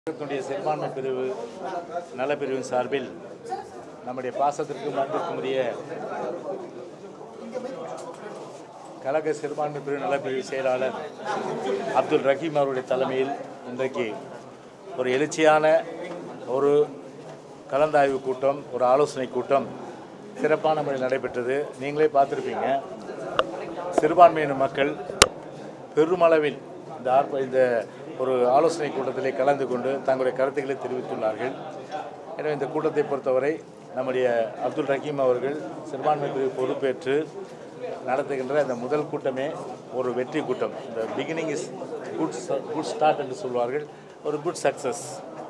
தமிழகத்தினுடைய சிறுபான்மை பிரிவு நலப்பிரிவின் சார்பில் நம்முடைய பாசத்திற்கும் அன்பிற்கும் உரிய கழக சிறுபான்மை பிரிவு நலப்பிரிவு செயலாளர் அப்துல் ரஹீம் அவருடைய தலைமையில் இன்றைக்கு ஒரு எழுச்சியான ஒரு கலந்தாய்வு கூட்டம் ஒரு ஆலோசனை கூட்டம் சிறப்பான முறையில் நடைபெற்றது நீங்களே பார்த்துருப்பீங்க சிறுபான்மையின மக்கள் பெருமளவில் இந்த ஆர்ப்ப இந்த ஒரு ஆலோசனை கூட்டத்திலே கலந்து கொண்டு தங்களுடைய கருத்துக்களை தெரிவித்துள்ளார்கள் எனவே இந்த கூட்டத்தை பொறுத்தவரை நம்முடைய அப்துல் ரஹீம் அவர்கள் சிறுபான்மை பிரிவு பொறுப்பேற்று நடத்துகின்ற இந்த முதல் கூட்டமே ஒரு வெற்றி கூட்டம் இந்த beginning is good good start என்று சொல்வார்கள் ஒரு குட் சக்ஸஸ்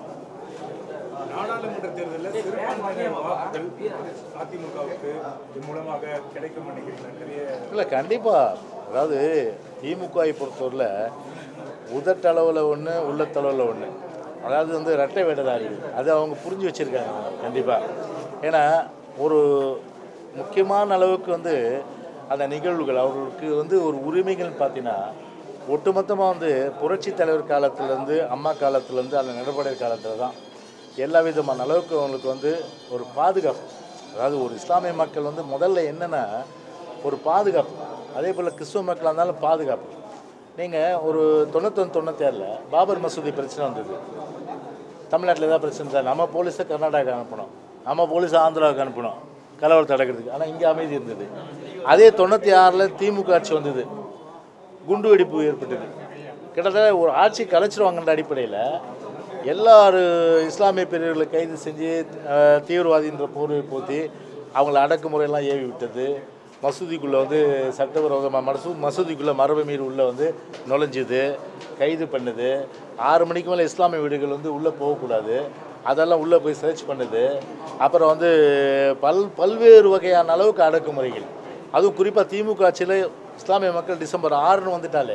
நாடாளுமன்ற தேர்தலில் சிறுபான்மையினர் வாக்குகள் அதிமுகவுக்கு இது மூலமாக கிடைக்கும் நினைக்கிறீங்களா நிறைய இல்லை கண்டிப்பாக அதாவது திமுகவை பொறுத்தவரையில் உதட்டளவில் ஒன்று உள்ளத்தளவில் ஒன்று அதாவது வந்து ரெட்டை வேடதாரி அது அவங்க புரிஞ்சு வச்சுருக்காங்க கண்டிப்பாக ஏன்னா ஒரு முக்கியமான அளவுக்கு வந்து அந்த நிகழ்வுகள் அவர்களுக்கு வந்து ஒரு உரிமைகள் பார்த்தீங்கன்னா ஒட்டுமொத்தமாக வந்து புரட்சி தலைவர் காலத்துலேருந்து அம்மா காலத்துலேருந்து அந்த நடைமுறை காலத்தில் தான் எல்லா விதமான அளவுக்கு அவங்களுக்கு வந்து ஒரு பாதுகாப்பு அதாவது ஒரு இஸ்லாமிய மக்கள் வந்து முதல்ல என்னென்னா ஒரு பாதுகாப்பு அதே போல் கிறிஸ்துவ மக்களாக இருந்தாலும் பாதுகாப்பு நீங்கள் ஒரு தொண்ணூத்தொன்று தொண்ணூத்தேழில் பாபர் மசூதி பிரச்சனை வந்தது தமிழ்நாட்டில் ஏதாவது பிரச்சனை இருந்தால் நம்ம போலீஸை கர்நாடகாவுக்கு அனுப்பணும் நம்ம போலீஸை ஆந்திராவுக்கு அனுப்பணும் கலவரத்தை அடக்கிறதுக்கு ஆனால் இங்கே அமைதி இருந்தது அதே தொண்ணூற்றி ஆறில் திமுக ஆட்சி வந்தது குண்டு வெடிப்பு ஏற்பட்டது கிட்டத்தட்ட ஒரு ஆட்சி கலைச்சிருவாங்கன்ற அடிப்படையில் எல்லாரு இஸ்லாமிய பிரிவுகளை கைது செஞ்சு அஹ், தீவிரவாதின்ற போர்வை போத்தி அவங்கள அடக்குமுறையெல்லாம் ஏவி விட்டது மசூதிக்குள்ளே வந்து சட்டவிரோதமாக மசூ மசூதிக்குள்ளே மரபு மீறி உள்ளே வந்து நுழைஞ்சுது கைது பண்ணுது ஆறு மணிக்கு மேலே இஸ்லாமிய வீடுகள் வந்து உள்ளே போகக்கூடாது அதெல்லாம் உள்ளே போய் சர்ச் பண்ணுது அப்புறம் வந்து பல் பல்வேறு வகையான அளவுக்கு அடக்குமுறைகள் அதுவும் குறிப்பாக திமுக ஆட்சியில் இஸ்லாமிய மக்கள் டிசம்பர் ஆறுன்னு வந்துட்டாலே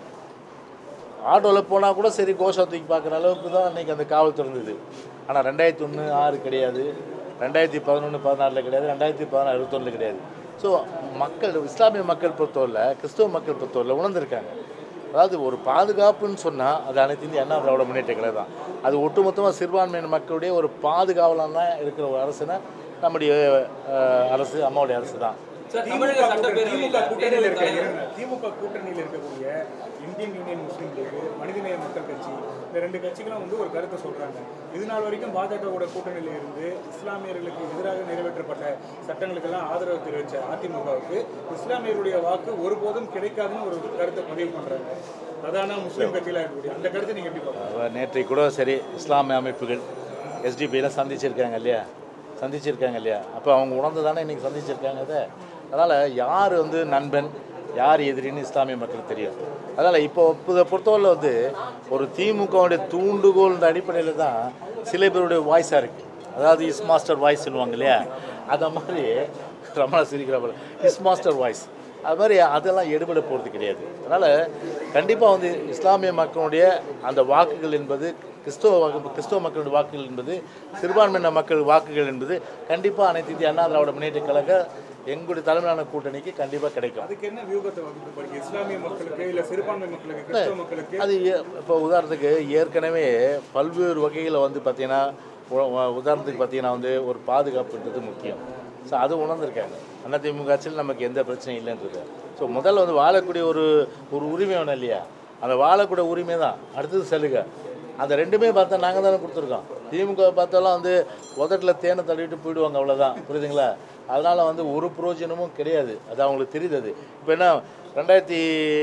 ஆட்டோவில் போனால் கூட சரி கோஷா தூக்கி பார்க்குற அளவுக்கு தான் இன்றைக்கி அந்த காவல் இருந்தது ஆனால் ரெண்டாயிரத்தி ஒன்று ஆறு கிடையாது ரெண்டாயிரத்தி பதினொன்று பதினாறில் கிடையாது ரெண்டாயிரத்தி பதினாறு இருபத்தொன்னில் கிடையாது ஸோ மக்கள் இஸ்லாமிய மக்கள் பொறுத்தவரையில் கிறிஸ்துவ மக்கள் பொறுத்தவரையில் உணர்ந்திருக்காங்க அதாவது ஒரு பாதுகாப்புன்னு சொன்னால் அது அனைத்து இந்திய அண்ணா திராவிட முன்னேற்ற கழகம் தான் அது ஒட்டுமொத்தமாக சிறுபான்மையின மக்களுடைய ஒரு பாதுகாவலான இருக்கிற ஒரு அரசுனா நம்முடைய அஹ், அரசு அம்மாவுடைய அரசு தான் திமுக கூட்டணி- திமுக கூட்டணியில் இருக்க திமுக கூட்டணியில் இருக்கக்கூடிய இந்தியன் யூனியன் முஸ்லீம் லீக் மனிதநேய மக்கள் கட்சி இந்த ரெண்டு கட்சிகளும் வந்து ஒரு கருத்தை சொல்றாங்க இது நாள் வரைக்கும் பாஜகவோட கூட்டணியில் இருந்து இஸ்லாமியர்களுக்கு எதிராக நிறைவேற்றப்பட்ட சட்டங்களுக்கெல்லாம் ஆதரவு தெரிவித்த அதிமுகவுக்கு இஸ்லாமியர்களுடைய வாக்கு ஒருபோதும் கிடைக்காதுன்னு ஒரு கருத்தை பதிவு பண்றாங்க அதான முஸ்லீம் கட்சியில இருக்கக்கூடிய அந்த கருத்தை நீங்க எப்படி பார்க்கணும் அவ நேற்றைக்கு கூட சரி இஸ்லாமிய அமைப்புகள் எஸ்டிபியெல்லாம் சந்திச்சிருக்காங்க இல்லையா சந்திச்சிருக்காங்க இல்லையா அப்போ அவங்க உணர்ந்து தானே இன்றைக்கி சந்திச்சிருக்காங்க அதை அதனால் யார் வந்து நண்பன் யார் எதிரின்னு இஸ்லாமிய மக்களுக்கு தெரியும் அதனால் இப்போ இதை பொறுத்தவரையில் வந்து ஒரு திமுகவுடைய தூண்டுகோல் அடிப்படையில் தான் சில பேருடைய வாய்ஸாக இருக்குது அதாவது இஸ் மாஸ்டர் வாய்ஸ்னுவாங்க இல்லையா அந்த மாதிரி ரமணா சிரிக்கிற இஸ் மாஸ்டர் வாய்ஸ் அது மாதிரி அதெல்லாம் எடுபட போகிறது கிடையாது அதனால் கண்டிப்பாக வந்து இஸ்லாமிய மக்களுடைய அந்த வாக்குகள் என்பது கிறிஸ்துவ வாக்கு கிறிஸ்துவ மக்களுடைய வாக்குகள் என்பது சிறுபான்மையின மக்கள் வாக்குகள் என்பது கண்டிப்பாக அனைத்து இந்திய அண்ணா திராவிட முன்னேற்ற கழக எங்களுடைய தலைமையிலான கூட்டணிக்கு கண்டிப்பாக கிடைக்கும் அதுக்கு என்ன வியூகத்தை வகுத்து போறீங்க இஸ்லாமிய மக்களுக்கு இல்ல சிறுபான்மை மக்களுக்கு கிறிஸ்தவ மக்களுக்கு அது ஏ- இப்போ உதாரணத்துக்கு ஏற்கனவே பல்வேறு வகையில் வந்து பார்த்தீங்கன்னா உ- உ- உதாரணத்துக்கு பார்த்தீங்கன்னா வந்து ஒரு பாதுகாப்புன்றது முக்கியம் ஸோ அது உணர்ந்திருக்காங்க அதிமுக ஆட்சியில் நமக்கு எந்த பிரச்சனையும் இல்லைன்றது ஸோ முதல்ல வந்து வாழக்கூடிய ஒரு ஒரு உரிமை வேணும் இல்லையா அந்த வாழக்கூடிய உரிமை தான் அடுத்தது சலுகை அந்த ரெண்டுமே பார்த்தா நாங்கள் தானே கொடுத்துருக்கோம் திமுக பார்த்தாலும் வந்து உதட்டில் தேனை தள்ளிட்டு போயிடுவாங்க அவ்வளோதான் புரியுதுங்களா அதனால் வந்து ஒரு பிரயோஜனமும் கிடையாது அது அவங்களுக்கு தெரியுது அது இப்போ என்ன ரெண்டாயிரத்தி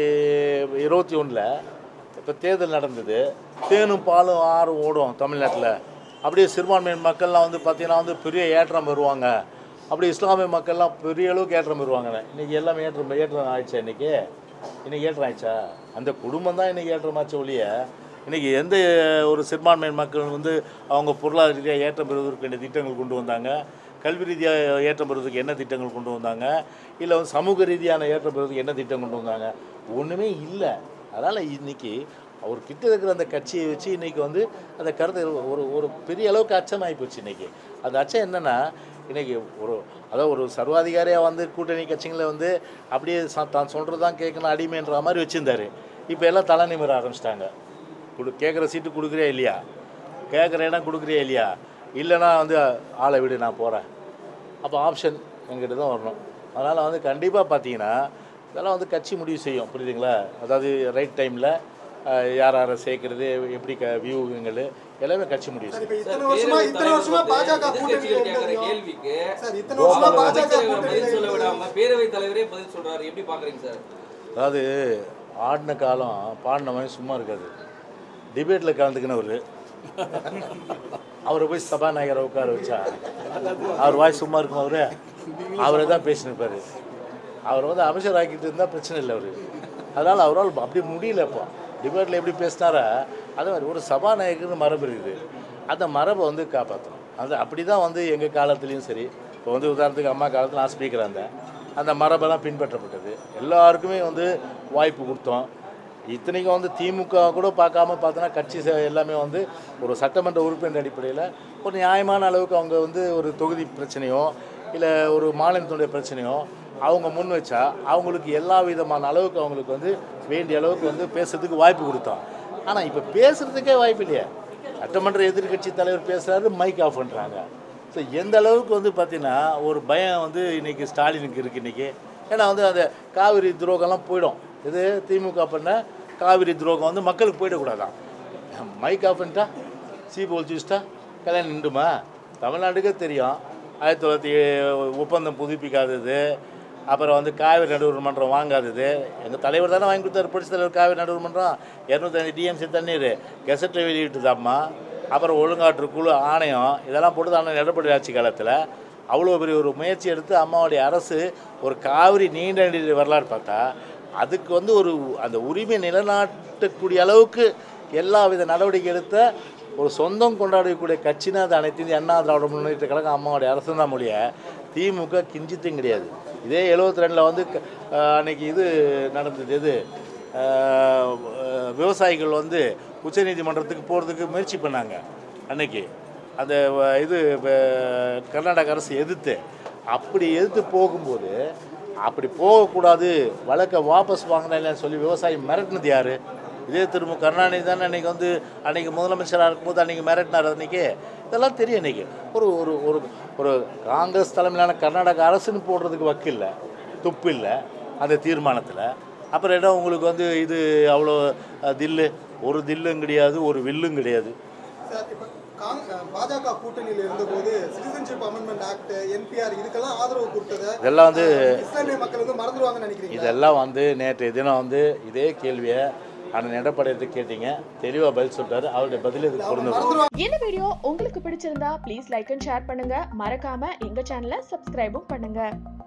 இருபத்தி ஒன்றில் இப்போ தேர்தல் நடந்தது தேனும் பாலும் ஆறும் ஓடும் தமிழ்நாட்டில் அப்படியே சிறுபான்மையின மக்கள்லாம் வந்து பார்த்தீங்கன்னா வந்து பெரிய ஏற்றம் வருவாங்க அப்படி இஸ்லாமிய மக்கள்லாம் பெரிய அளவுக்கு ஏற்றம் வருவாங்க இன்றைக்கி எல்லாமே ஏற்றம் ஏற்றம் ஆயிடுச்சா இன்றைக்கி இன்றைக்கி ஏற்றம் ஆயிடுச்சா அந்த குடும்பம் தான் இன்றைக்கி ஏற்றமாச்சு ஒழிய இன்றைக்கி எந்த ஒரு சிறுபான்மையின மக்கள் வந்து அவங்க பொருளாதார ரீதியாக ஏற்றம் பெறுவதற்கு வேண்டிய திட்டங்கள் கொண்டு வந்தாங்க கல்வி ரீதியாக ஏற்றம் பெறுவதற்கு என்ன திட்டங்கள் கொண்டு வந்தாங்க இல்லை வந்து சமூக ரீதியான ஏற்றம் பெறுவதற்கு என்ன திட்டம் கொண்டு வந்தாங்க ஒன்றுமே இல்லை அதனால் இன்னைக்கு அவர் கிட்ட இருக்கிற அந்த கட்சியை வச்சு இன்னைக்கு வந்து அந்த கருத்து ஒரு ஒரு பெரிய அளவுக்கு அச்சமாகி போச்சு இன்னைக்கு அந்த அச்சம் என்னென்னா இன்னைக்கு ஒரு அதாவது ஒரு சர்வாதிகாரியாக வந்து கூட்டணி கட்சிகளை வந்து அப்படியே ச- தான் சொல்கிறது தான் கேட்கணும் அடிமைன்ற மாதிரி வச்சுருந்தாரு இப்போ எல்லாம் தலை நிமிர ஆரம்பிச்சிட்டாங்க கொடு கேட்குற சீட்டு கொடுக்குறே இல்லையா கேட்குற இடம் கொடுக்குறியா இல்லையா இல்லைன்னா வந்து ஆளை விடு நான் போகிறேன் அப்போ ஆப்ஷன் எங்கிட்ட தான் வரணும் அதனால் வந்து கண்டிப்பாக பார்த்தீங்கன்னா இதெல்லாம் வந்து கட்சி முடிவு செய்யும் புரியுதுங்களா அதாவது ரைட் டைமில் யார் யாரை சேர்க்கறது எப்படி க வியூகங்கள் எல்லாமே கட்சி முடிவு சார் செய்யும் இப்ப இத்தனை வருஷமா இத்தனை வருஷமா பாஜக கூட்டணியில கேட்கிற இருந்ததையும் கேள்விக்கு சார் இத்தனை வருஷமா பாஜக அமைச்சரவை பதில் சொல்ல கூட்டணியில விடாம பேரவைத் தலைவரே பதில் சொல்றாரு எப்படி பாக்குறீங்க சார் அதாவது ஆடின காலம் பாடினவன் சும்மா இருக்காது டிபேட்டில் கலந்துக்கினவர் அவரை போய் சபாநாயகரை உட்கார வச்சா அவர் வாய் சும்மா இருக்கும் அவரு அவரை தான் பேசினிருப்பார் அவர் வந்து அமைச்சர் ஆக்கிட்டு இருந்தால் பிரச்சனை இல்லை அவர் அதனால் அவரால் அப்படி முடியல இப்போ டிபேட்டில் எப்படி பேசினாரா அதே மாதிரி ஒரு சபாநாயகர்னு மரபு இருக்குது அந்த மரபை வந்து காப்பாற்றணும் அது அப்படி தான் வந்து எங்கள் காலத்துலேயும் சரி இப்போ வந்து உதாரணத்துக்கு அம்மா காலத்தில் நான் ஸ்பீக்கராக இருந்தேன் அந்த மரபெல்லாம் பின்பற்றப்பட்டது எல்லாருக்குமே வந்து வாய்ப்பு கொடுத்தோம் இத்தனைக்கும் வந்து திமுக கூட பார்க்காம பார்த்தோன்னா கட்சி ச- எல்லாமே வந்து ஒரு சட்டமன்ற உறுப்பினர் அடிப்படையில் ஒரு நியாயமான அளவுக்கு அவங்க வந்து ஒரு தொகுதி பிரச்சனையோ இல்லை ஒரு மாநிலத்தினுடைய பிரச்சனையோ அவங்க முன் வச்சா அவங்களுக்கு எல்லா விதமான அளவுக்கு அவங்களுக்கு வந்து வேண்டிய அளவுக்கு வந்து பேசுறதுக்கு வாய்ப்பு கொடுத்தோம் ஆனால் இப்போ பேசுறதுக்கே வாய்ப்பு இல்லையே சட்டமன்ற எதிர்க்கட்சி தலைவர் பேசுகிறாரு மைக் ஆஃப் பண்ணுறாங்க ஸோ எந்த அளவுக்கு வந்து பார்த்தீங்கன்னா ஒரு பயம் வந்து இன்னைக்கு ஸ்டாலினுக்கு இருக்குது இன்றைக்கி ஏன்னா வந்து அந்த காவிரி துரோகம்லாம் போயிடும் இது திமுக பண்ண காவிரி துரோகம் வந்து மக்களுக்கு போயிடக்கூடாதான் மைக் ஆஃப் பண்ணிட்டா சீப் ஒழிச்சுட்டா கல்யாணம் நின்றுமா தமிழ்நாட்டுக்கே தெரியும் ஆயிரத்தி தொள்ளாயிரத்தி ஒப்பந்தம் புதுப்பிக்காதது அப்புறம் வந்து காவிரி நடுவர் மன்றம் வாங்காதது எங்கள் தலைவர் தானே வாங்கி கொடுத்தாரு புரட்சி தலைவர் காவிரி நடுவர் மன்றம் இரநூத்தஞ்சு டிஎம்சி தண்ணீர் கெசட்டில் வெளியிட்டுதாம்மா அப்புறம் ஒழுங்காற்று குழு ஆணையம் இதெல்லாம் போட்டு தான் எடப்பாடி ஆட்சி காலத்தில் அவ்வளோ பெரிய ஒரு முயற்சி எடுத்து அம்மாவுடைய அரசு ஒரு காவிரி நீண்ட நெடிய வரலாறு பார்த்தா அதுக்கு வந்து ஒரு அந்த உரிமை நிலைநாட்டக்கூடிய அளவுக்கு எல்லா வித நடவடிக்கை எடுத்த ஒரு சொந்தம் கொண்டாடக்கூடிய கட்சினா அது அனைத்து இந்திய அண்ணா திராவிட முன்னேற்ற கழகம் அம்மாவுடைய அரசு தான் மொழிய திமுக கிஞ்சித்தும் கிடையாது இதே எழுபத்தி ரெண்டில் வந்து க- அஹ் அன்னைக்கு இது நடந்தது எது அஹ் அஹ் விவசாயிகள் வந்து உச்சநீதிமன்றத்துக்கு போகிறதுக்கு முயற்சி பண்ணாங்க அன்னைக்கு அந்த வ- இது வ- கர்நாடக அரசு எதிர்த்து அப்படி எதிர்த்து போகும்போது அப்படி போகக்கூடாது வழக்கை வாபஸ் வாங்கினேன்னு சொல்லி விவசாயி மிரட்டினது யார் இதே திரும்ப கருணாநிதி தானே அன்றைக்கி வந்து அன்றைக்கி முதலமைச்சராக இருக்கும்போது அன்றைக்கி மிரட்டினார் அன்றைக்கி இதெல்லாம் தெரியும் இன்றைக்கி ஒரு ஒரு ஒரு ஒரு காங்கிரஸ் தலைமையிலான கர்நாடக அரசுன்னு போடுறதுக்கு வக்கு இல்லை துப்பு இல்லை அந்த தீர்மானத்தில் அப்புறம் என்ன உங்களுக்கு வந்து இது அவ்வளோ அஹ், தில்லு ஒரு தில்லும் கிடையாது ஒரு வில்லும் கிடையாது சார் இப்ப காங் பாஜக கூட்டணியில இருந்தபோது சிட்டிசன்ஷிப் அமெண்ட்மெண்ட் ஆக்ட் என்பிஆர் இதுக்கெல்லாம் ஆதரவு கொடுத்ததை இதெல்லாம் வந்து அஹ், இஸ்லாமிய மக்கள் வந்து மறந்துடுவாங்கன்னு நினைக்கிறீங்க இதெல்லாம் வந்து நேற்றைய தினம் வந்து இதே கேள்வியை அண்ணன் எடப்பாடி கேட்டீங்க தெளிவாக பதில் சொல்லிட்டாரு அவருடைய பதில் இதுக்கு பொருந்தது இந்த வீடியோ உங்களுக்கு பிடிச்சிருந்தா ப்ளீஸ் லைக் அண்ட் ஷேர் பண்ணுங்க மறக்காம எங்க சேனலை சப்ஸ்கிரைபும் பண்ணுங்க